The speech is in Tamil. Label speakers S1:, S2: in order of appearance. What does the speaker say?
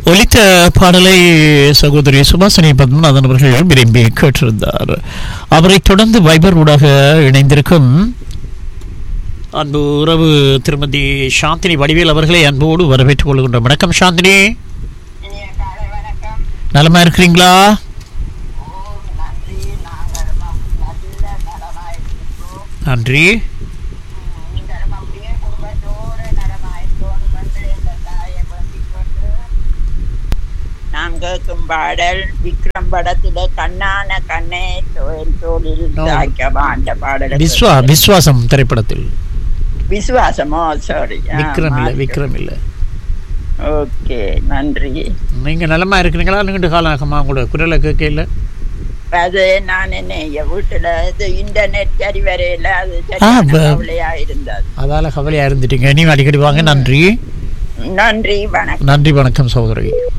S1: ஒலித்த பாடலை சகோதரி சுபாசினி பத்மநாதன் அவர்கள் விரும்பி கேட்டிருந்தார் அவரை தொடர்ந்து வைபர் ஊடாக இணைந்திருக்கும் அன்பு உறவு திருமதி சாந்தினி வடிவேல் அவர்களை அன்போடு வரவேற்றுக் கொள்கின்றோம் வணக்கம் சாந்தினி
S2: இனிய காலை வணக்கம்
S1: நலமா இருக்கிறீங்களா
S2: ஓம் நன்றி நாங்கள் ம- நல்ல நலமாயிருக்கிறோம்
S1: நன்றி
S2: நீங்களும் அப்படியே குடும்பத்தோடு நலமாயிருக்கணும் என்று எங்கள் தாயை வேண்டிக் கொண்டு நான் கேட்கும் பாடல் விக்ரம் படத்திலே கண்ணான கண்ணே தோல் தோளில்
S1: No.
S2: தாய்க்கவா அந்த பாடல்
S1: விஸ்வா விஸ்வாசம் திரைப்படத்தில்
S2: விசுவாசமோ சாரி
S1: விக்ரம் இல்ல விக்ரம் இல்ல
S2: ஓகே நன்றி
S1: நீங்க நலமா இருக்கிறீங்களா நீண்ட காலகமா உங்களோட குரலை கேட்கல
S2: அது நான் என்ன என் வீட்டுல இது இன்டர்நெட் சரி வரையில அது
S1: ஆ,
S2: சரியான
S1: ப-
S2: கவலையா இருந்தது
S1: அதால கவலையா இருந்துட்டீங்க நீங்க அடிக்கடி வாங்க நன்றி
S2: நன்றி வணக்கம்
S1: நன்றி வணக்கம் சகோதரி